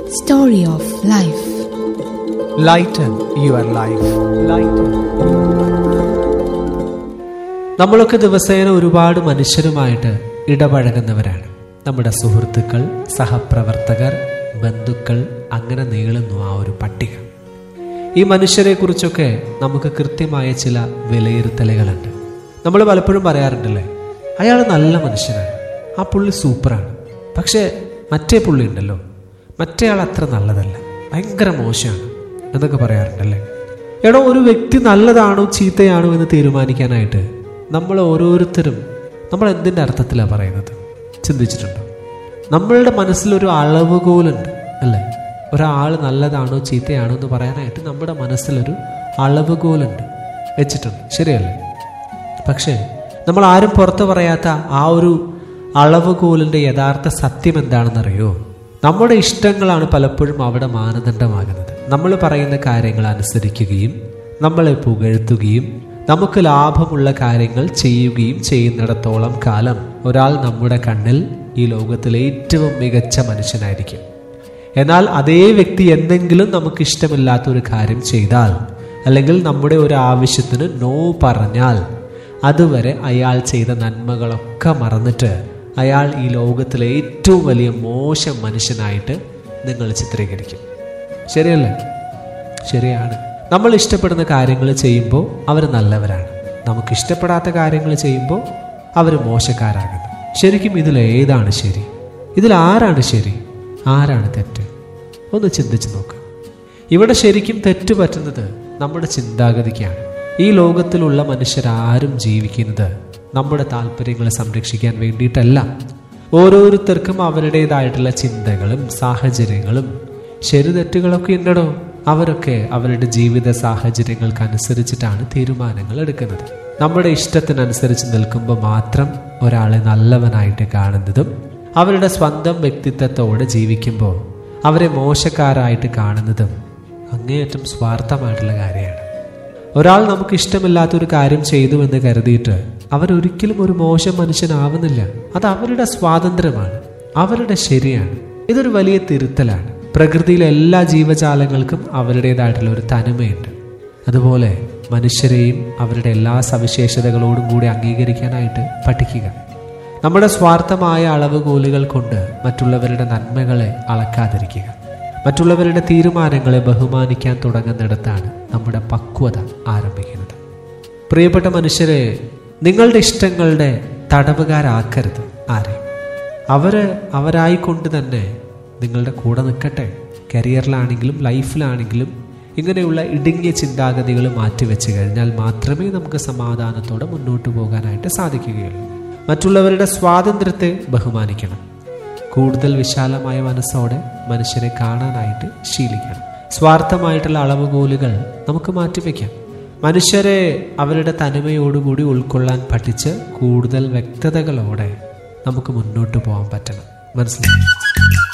Story of Life. Lighten your life lighten നമ്മളൊക്കെ ദിവസേന ഒരുപാട് മനുഷ്യരുമായിട്ട് ഇടപഴകുന്നവരാണ് നമ്മുടെ സുഹൃത്തുക്കൾ സഹപ്രവർത്തകർ ബന്ധുക്കൾ അങ്ങനെ നീളുന്നു ആ ഒരു പട്ടിക ഈ മനുഷ്യരെ കുറിച്ചൊക്കെ നമുക്ക് കൃത്യമായ ചില വിലയിരുത്തലുകളുണ്ട് നമ്മൾ പലപ്പോഴും പറയാറുണ്ടല്ലേ അയാൾ നല്ല മനുഷ്യനാണ് ആ പുള്ളി സൂപ്പറാണ് പക്ഷേ മറ്റേ പുള്ളി ഉണ്ടല്ലോ മറ്റേ ആൾ അത്ര നല്ലതല്ല ഭയങ്കര മോശമാണ് എന്നൊക്കെ പറയാറുണ്ടല്ലേ എടോ ഒരു വ്യക്തി നല്ലതാണോ ചീത്തയാണോ എന്ന് തീരുമാനിക്കാനായിട്ട് നമ്മൾ ഓരോരുത്തരും നമ്മൾ എന്തിൻ്റെ അർത്ഥത്തിലാണ് പറയുന്നത് ചിന്തിച്ചിട്ടുണ്ടോ നമ്മളുടെ മനസ്സിലൊരു അളവുകോലുണ്ട് അല്ലേ ഒരാൾ നല്ലതാണോ ചീത്തയാണോ എന്ന് പറയാനായിട്ട് നമ്മുടെ മനസ്സിലൊരു അളവുകോലുണ്ട് വെച്ചിട്ടുണ്ട് ശരിയല്ലേ പക്ഷേ നമ്മൾ ആരും പുറത്ത് പറയാത്ത ആ ഒരു അളവുകോലിൻ്റെ യഥാർത്ഥ സത്യം എന്താണെന്നറിയോ നമ്മുടെ ഇഷ്ടങ്ങളാണ് പലപ്പോഴും അവിടെ മാനദണ്ഡമാകുന്നത് നമ്മൾ പറയുന്ന കാര്യങ്ങൾ അനുസരിക്കുകയും നമ്മളെ പുകഴ്ത്തുകയും നമുക്ക് ലാഭമുള്ള കാര്യങ്ങൾ ചെയ്യുകയും ചെയ്യുന്നിടത്തോളം കാലം ഒരാൾ നമ്മുടെ കണ്ണിൽ ഈ ലോകത്തിലെ ഏറ്റവും മികച്ച മനുഷ്യനായിരിക്കും എന്നാൽ അതേ വ്യക്തി എന്തെങ്കിലും നമുക്ക് ഇഷ്ടമില്ലാത്ത ഒരു കാര്യം ചെയ്താൽ അല്ലെങ്കിൽ നമ്മുടെ ഒരു ആവശ്യത്തിന് നോ പറഞ്ഞാൽ അതുവരെ അയാൾ ചെയ്ത നന്മകളൊക്കെ മറന്നിട്ട് അയാൾ ഈ ലോകത്തിലെ ഏറ്റവും വലിയ മോശം മനുഷ്യനായിട്ട് നിങ്ങൾ ചിത്രീകരിക്കും ശരിയല്ലേ ശരിയാണ് നമ്മൾ ഇഷ്ടപ്പെടുന്ന കാര്യങ്ങൾ ചെയ്യുമ്പോൾ അവർ നല്ലവരാണ് നമുക്ക് ഇഷ്ടപ്പെടാത്ത കാര്യങ്ങൾ ചെയ്യുമ്പോൾ അവർ മോശക്കാരാകുന്നു ശരിക്കും ഇതിൽ ഏതാണ് ശരി ഇതിൽ ആരാണ് ശരി ആരാണ് തെറ്റ് ഒന്ന് ചിന്തിച്ച് നോക്കുക ഇവിടെ ശരിക്കും തെറ്റ് പറ്റുന്നത് നമ്മുടെ ചിന്താഗതിക്കാണ് ഈ ലോകത്തിലുള്ള മനുഷ്യരാരും ജീവിക്കുന്നത് നമ്മുടെ താല്പര്യങ്ങളെ സംരക്ഷിക്കാൻ വേണ്ടിയിട്ടല്ല ഓരോരുത്തർക്കും അവരുടേതായിട്ടുള്ള ചിന്തകളും സാഹചര്യങ്ങളും ശരി തെറ്റുകളൊക്കെ ഉണ്ടടോ അവരൊക്കെ അവരുടെ ജീവിത സാഹചര്യങ്ങൾക്ക് അനുസരിച്ചിട്ടാണ് തീരുമാനങ്ങൾ എടുക്കുന്നത് നമ്മുടെ ഇഷ്ടത്തിനനുസരിച്ച് നിൽക്കുമ്പോൾ മാത്രം ഒരാളെ നല്ലവനായിട്ട് കാണുന്നതും അവരുടെ സ്വന്തം വ്യക്തിത്വത്തോടെ ജീവിക്കുമ്പോൾ അവരെ മോശക്കാരായിട്ട് കാണുന്നതും അങ്ങേയറ്റം സ്വാർത്ഥമായിട്ടുള്ള കാര്യമാണ് ഒരാൾ നമുക്ക് ഇഷ്ടമില്ലാത്തൊരു കാര്യം ചെയ്തു എന്ന് കരുതിയിട്ട് അവരൊരിക്കലും ഒരു മോശം മനുഷ്യനാവുന്നില്ല അത് അവരുടെ സ്വാതന്ത്ര്യമാണ് അവരുടെ ശരിയാണ് ഇതൊരു വലിയ തിരുത്തലാണ് പ്രകൃതിയിലെ എല്ലാ ജീവജാലങ്ങൾക്കും അവരുടേതായിട്ടുള്ള ഒരു തനിമയുണ്ട് അതുപോലെ മനുഷ്യരെയും അവരുടെ എല്ലാ സവിശേഷതകളോടും കൂടി അംഗീകരിക്കാനായിട്ട് പഠിക്കുക നമ്മുടെ സ്വാർത്ഥമായ അളവുകോലുകൾ കൊണ്ട് മറ്റുള്ളവരുടെ നന്മകളെ അളക്കാതിരിക്കുക മറ്റുള്ളവരുടെ തീരുമാനങ്ങളെ ബഹുമാനിക്കാൻ തുടങ്ങുന്നിടത്താണ് നമ്മുടെ പക്വത ആരംഭിക്കുന്നത് പ്രിയപ്പെട്ട മനുഷ്യരെ നിങ്ങളുടെ ഇഷ്ടങ്ങളുടെ തടവുകാരാക്കരുത് ആരെയും അവര് അവരായിക്കൊണ്ട് തന്നെ നിങ്ങളുടെ കൂടെ നിൽക്കട്ടെ കരിയറിലാണെങ്കിലും ലൈഫിലാണെങ്കിലും ഇങ്ങനെയുള്ള ഇടുങ്ങിയ ചിന്താഗതികൾ മാറ്റിവെച്ച് കഴിഞ്ഞാൽ മാത്രമേ നമുക്ക് സമാധാനത്തോടെ മുന്നോട്ട് പോകാനായിട്ട് സാധിക്കുകയുള്ളൂ മറ്റുള്ളവരുടെ സ്വാതന്ത്ര്യത്തെ ബഹുമാനിക്കണം കൂടുതൽ വിശാലമായ മനസ്സോടെ മനുഷ്യരെ കാണാനായിട്ട് ശീലിക്കണം സ്വാർത്ഥമായിട്ടുള്ള അളവുകോലുകൾ നമുക്ക് മാറ്റിവെക്കാം മനുഷ്യരെ അവരുടെ തനിമയോടുകൂടി ഉൾക്കൊള്ളാൻ പഠിച്ച് കൂടുതൽ വ്യക്തതകളോടെ നമുക്ക് മുന്നോട്ട് പോകാൻ പറ്റണം മനസ്സിലായി